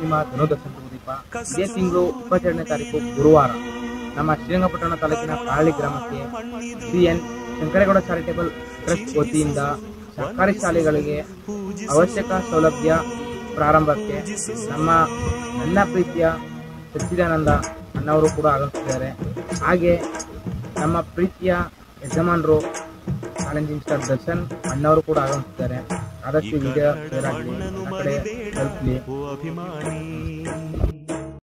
ನಾಗಪ್ರತಿಮಾ ಧನುದರ್ಶನ ದೀಪ ಇದೇ ತಿಂಗಳು ಇಪ್ಪತ್ತೆರಡನೇ ತಾರೀಕು ಗುರುವಾರ ನಮ್ಮ ಶ್ರೀರಂಗಪಟ್ಟಣ ತಾಲೂಕಿನ ಕಾಳಿ ಗ್ರಾಮಕ್ಕೆ C N Shankaregowda charitable trust ವತಿಯಿಂದ ಸರ್ಕಾರಿ ಶಾಲೆಗಳಿಗೆ ಅವಶ್ಯಕ ಸೌಲಭ್ಯ ಪ್ರಾರಂಭಕ್ಕೆ ನಮ್ಮ ನನ್ನ ಪ್ರೀತಿಯ ಸಚ್ಚಿದಾನಂದ ಅಣ್ಣವರು ಕೂಡ ಆಗಮಿಸಿದ್ದಾರೆ ಹಾಗೆ ನಮ್ಮ ಪ್ರೀತಿಯ ಯಜಮಾನರು ಚಾಲೆಂಜಿಂಗ್ ಸ್ಟಾರ್ ದರ್ಶನ್ ಅಣ್ಣವರು ಕೂಡ ಆಗಮಿಸಿದ್ದಾರೆ ಆದಷ್ಟು ವಿಡಿಯೋ ಶೇರ್ ಆಗಲಿ ನನ್ನ ಕಡೆ ತಲುಪಲಿ